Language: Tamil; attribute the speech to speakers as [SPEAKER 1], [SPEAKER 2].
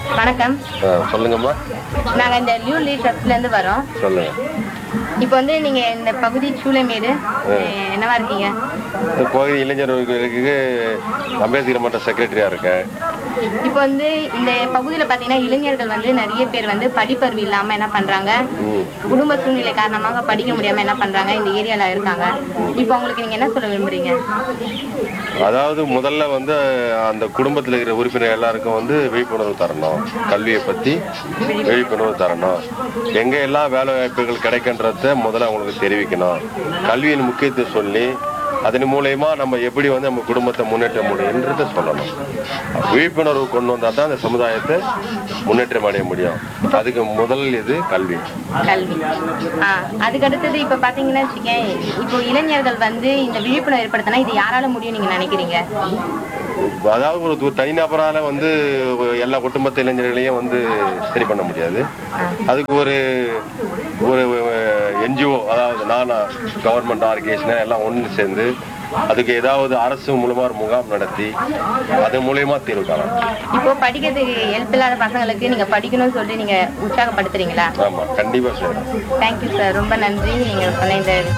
[SPEAKER 1] வணக்கம்
[SPEAKER 2] ஆ, சொல்லுங்கம்மா
[SPEAKER 1] நாங்க இந்த நியூ லீ ட்ரஸ்ட்ல இருந்து வரோம்
[SPEAKER 2] சொல்லுங்க
[SPEAKER 1] இப்போ வந்து நீங்க இந்த பகுதி சூளைமேடு அஹ், என்னவா இருக்கீங்க
[SPEAKER 2] இந்த பகுதி இளைஞர்களுக்கு அம்பேத்கர் மன்ற செக்ரட்டரியா இருக்கேன்
[SPEAKER 1] இப்போ வந்து இந்த பகுதியில பாத்தீங்கன்னா இளைஞர்கள் வந்து நிறைய பேர் வந்து படிப்பறிவு இல்லாம என்ன பண்றாங்க குடும்ப சூழ்நிலை காரணமாக படிக்க முடியாம என்ன பண்றாங்க இந்த ஏரியால இருக்காங்க இப்போ உங்களுக்கு நீங்க என்ன சொல்ல விரும்புறீங்க
[SPEAKER 2] அதாவது முதல்ல வந்து அந்த குடும்பத்தில் இருக்கிற உறுப்பினர் எல்லாருக்கும் வந்து விழிப்புணர்வு தரணும் கல்வியை பத்தி விழிப்புணர்வு தரணும் எங்க எல்லாம் வேலை வாய்ப்புகள் கிடைக்கின்றத முதல்ல அவங்களுக்கு தெரிவிக்கணும் கல்வியின் முக்கியத்துவம் சொல்லி அதன் மூலயமா நம்ம எப்படி வந்து நம்ம குடும்பத்தை முன்னேற்ற முடியுன்றத சொல்லணும் விழிப்புணர்வு கொண்டு வந்தா தான் அந்த சமுதாயத்தை முன்னேற்றம் அடைய முடியும் அதுக்கு முதல் இது கல்வி
[SPEAKER 1] கல்வி ஆ அதுக்கு அடுத்தது இப்ப பாத்தீங்கன்னா வச்சுக்கேன் இப்போ இளைஞர்கள் வந்து இந்த விழிப்புணர்வு ஏற்படுத்தினா இது யாரால முடியும் நீங்க நினைக்கிறீங்க
[SPEAKER 2] அதாவது ஒரு ஒரு தனிநபரால வந்து எல்லா குடும்பத்து இளைஞர்களையும் வந்து சரி பண்ண முடியாது அதுக்கு ஒரு ஒரு என்ஜிஓ அதாவது நானா கவர்மெண்ட் ஆர்கனைசேஷன் எல்லாம் ஒன்று சேர்ந்து அதுக்கு ஏதாவது அரசு மூலமா ஒரு முகாம் நடத்தி அது மூலியமா தீர்வு காணலாம்
[SPEAKER 1] இப்போ படிக்கிறதுக்கு ஹெல்ப் இல்லாத பசங்களுக்கு நீங்க படிக்கணும்னு சொல்லி நீங்க உற்சாகப்படுத்துறீங்களா
[SPEAKER 2] ஆமா கண்டிப்பா செய்யலாம்
[SPEAKER 1] தேங்க்யூ சார் ரொம்ப நன்றி நீங்க சொன்ன இந்த